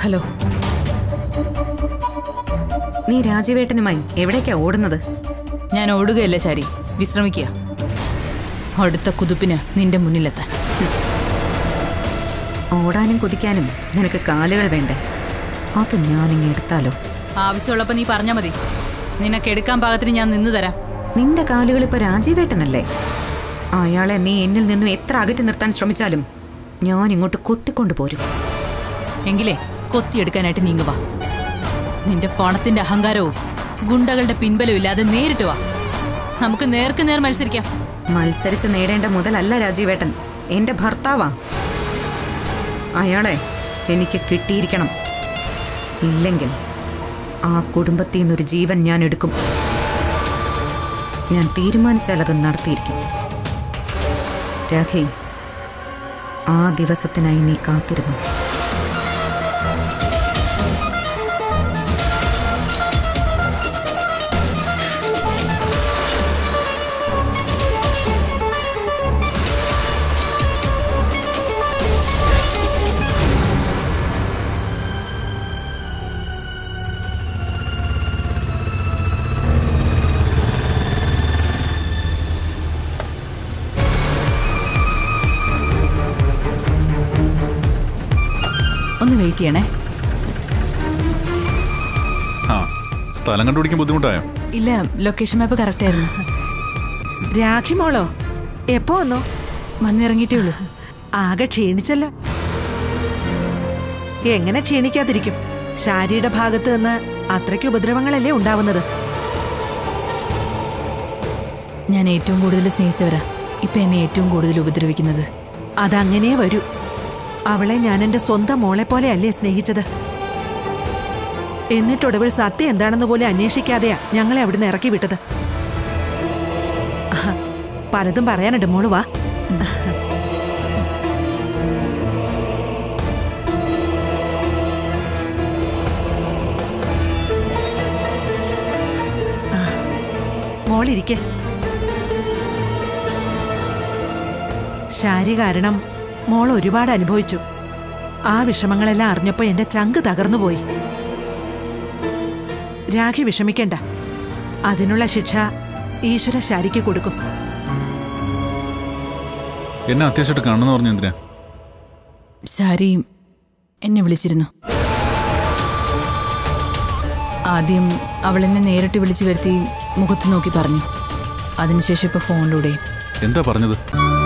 hello നീ രാജീവേട്ടനുമായി എവിടേക്കാ ഓടുന്നത് ഞാൻ ഓടുകയല്ല ശാരി വിശ്രമിക്കുക അടുത്ത കുതിപ്പിന് നിന്റെ മുന്നിലെത്താൻ ഓടാനും കുതിക്കാനും നിനക്ക് കാലുകൾ വേണ്ടേ അത് ഞാനിങ്ങ് എടുത്താലോ ആവശ്യമുള്ളപ്പോൾ നീ പറഞ്ഞാൽ മതി നിനക്ക് എടുക്കാൻ പാകത്തിന് ഞാൻ നിന്ന് തരാം നിന്റെ കാലുകൾ ഇപ്പൊ രാജീവേട്ടനല്ലേ അയാളെ നീ എന്നിൽ നിന്നും എത്ര അകറ്റി നിർത്താൻ ശ്രമിച്ചാലും ഞാൻ ഇങ്ങോട്ട് കൊത്തിക്കൊണ്ടു പോരും എങ്കിലേ കൊത്തിയെടുക്കാനായിട്ട് നീങ്ങ വാ നിന്റെ പണത്തിന്റെ അഹങ്കാരവും ഗുണ്ടകളുടെ പിൻബലവും ഇല്ലാതെ നേരിട്ട് വാ നമുക്ക് നേർക്ക് നേർ മത്സരിക്കാം മത്സരിച്ച് നേടേണ്ട മുതലല്ല രാജീവേട്ടൻ എന്റെ ഭർത്താവാ അയാളെ എനിക്ക് കിട്ടിയിരിക്കണം ഇല്ലെങ്കിൽ ആ കുടുംബത്തിൽ നിന്നൊരു ജീവൻ ഞാൻ എടുക്കും ഞാൻ തീരുമാനിച്ചാൽ അത് നടത്തിയിരിക്കും രാഖി ആ ദിവസത്തിനായി നീ കാത്തിരുന്നു ഒന്ന് വെയിറ്റ് ചെയ്യണേ ആ സ്ഥലം കണ്ടുപിടിക്കാൻ ബുദ്ധിമുട്ടായോ ഇല്ല ലൊക്കേഷൻ മാപ്പ് കറക്റ്റ് ആയിരുന്നു രാഖി മോളോ എപ്പോ വന്നു വന്നിറങ്ങിയിട്ടേ ഉള്ളൂ ആകെ ക്ഷീണിച്ചല്ലോ എങ്ങനെ ക്ഷീണിക്കാതിരിക്കും ശാരിയുടെ ഭാഗത്ത് നിന്ന് അത്രയ്ക്ക് ഉപദ്രവങ്ങളല്ലേ ഉണ്ടാവുന്നത് ഞാൻ ഏറ്റവും കൂടുതൽ സ്നേഹിച്ചവരാ ഇപ്പൊ എന്നെ ഏറ്റവും കൂടുതൽ ഉപദ്രവിക്കുന്നത് അതങ്ങനെ വരൂ അവളെ ഞാൻ എന്റെ സ്വന്തം മോളെ പോലെയല്ലേ സ്നേഹിച്ചത് എന്നിട്ടൊടുവിൽ സത്യം എന്താണെന്ന് പോലും അന്വേഷിക്കാതെയാ ഞങ്ങളെ അവിടുന്ന് ഇറക്കി വിട്ടത് ആഹ്, പലതും പറയാനുണ്ട് മോള് വാ ആ, മോളിരിക്കെ ശാരി കാരണം മോൾ ഒരുപാട് അനുഭവിച്ചു ആ വിഷമങ്ങളെല്ലാം അറിഞ്ഞപ്പോൾ എന്റെ ചങ്ക് തകർന്നുപോയി രാഖി വിഷമിക്കണ്ട അതിനുള്ള ശിക്ഷ ഈശ്വര ശാരിക്ക് കൊടുക്കും എന്നെ അത്യാവശ്യമായിട്ട് കാണുന്നു പറഞ്ഞു എന്തിനാ ശാരി എന്നെ വിളിച്ചിരുന്നു ആദ്യം അവൾ എന്നെ നേരിട്ട് വിളിച്ചു വരുത്തി മുഖത്ത് നോക്കി പറഞ്ഞു അതിനുശേഷം ഇപ്പൊ ഫോണിലൂടെ എന്താ പറഞ്ഞത്